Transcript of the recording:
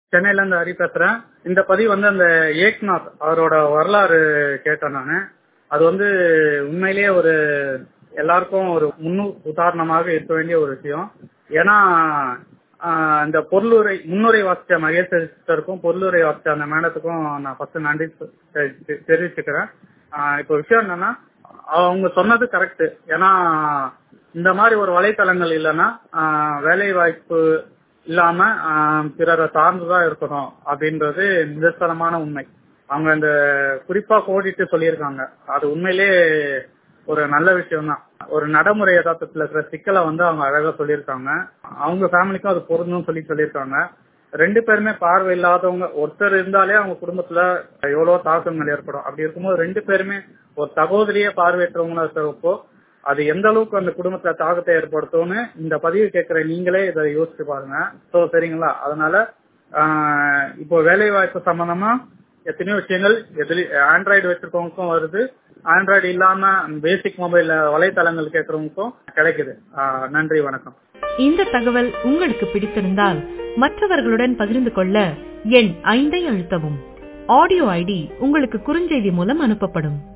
சென்னையில இருந்து ஹரி பேசுறேன் இந்த பதிவு வந்து அந்த ஏக்நாத் அவரோட வரலாறு கேட்டேன் நான் அது வந்து உண்மையிலேயே ஒரு எல்லாருக்கும் ஒரு முன்னு உதாரணமாக இருக்க வேண்டிய ஒரு விஷயம் ஏன்னா ஆஹ் இந்த பொருளுரை முன்னுரை வாசிச்ச மகேஷ் சிஸ்டருக்கும் பொருளுரை வாசிச்ச அந்த மேடத்துக்கும் நான் ஃபர்ஸ்ட் நன்றி தெ- தெ- தெரிவிச்சுக்கிறேன் ஆஹ் இப்போ விஷயம் என்னன்னா அவங்க சொன்னது கரெக்ட் ஏன்னா இந்த மாதிரி ஒரு வலைத்தளங்கள் இல்லைன்னா ஆஹ் வேலை வாய்ப்பு இல்லாம ஆஹ் பிறரை சார்ந்துதான் இருக்கணும் அப்படின்றது நிதர்சனமான உண்மை அவங்க இந்த குறிப்பா கோடிட்டு சொல்லியிருக்காங்க அது உண்மையிலே ஒரு நல்ல விஷயம் தான் ஒரு நடைமுறை யதார்த்தத்துல இருக்கிற சிக்கலை வந்து அவங்க அழகா சொல்லியிருக்காங்க அவங்க ஃபேமிலிக்கும் அது பொருந்தும் சொல்லி சொல்லியிருக்காங்க ரெண்டு பேருமே பார்வை இல்லாதவங்க ஒருத்தர் இருந்தாலே அவங்க குடும்பத்துல எவ்வளவு தாக்கங்கள் ஏற்படும் அப்படி இருக்கும்போது ரெண்டு பேருமே ஒரு சகோதரியே பார்வையற்றவங்களா இருக்கிறப்போ அது எந்த அளவுக்கு அந்த குடும்பத்துல தாக்கத்தை ஏற்படுத்தும்னு இந்த பதிவு கேட்கிற நீங்களே இதை யோசிச்சு பாருங்க சோ சரிங்களா அதனால ஆஹ் இப்போ வேலை வாய்ப்பு சம்பந்தமா எத்தனையோ விஷயங்கள் எதிரி ஆண்ட்ராய்டு வச்சிருக்கவங்களுக்கும் வருது ஆண்ட்ராய்டு இல்லாம பேசிக் மொபைல் வலைத்தளங்கள் கேட்கறவங்களுக்கும் கிடைக்குது ஆஹ் நன்றி வணக்கம் இந்த தகவல் உங்களுக்கு பிடித்திருந்தால் மற்றவர்களுடன் பகிர்ந்து கொள்ள எண் ஐந்தை அழுத்தவும் ஆடியோ ஐடி உங்களுக்கு குறுஞ்செய்தி மூலம் அனுப்பப்படும்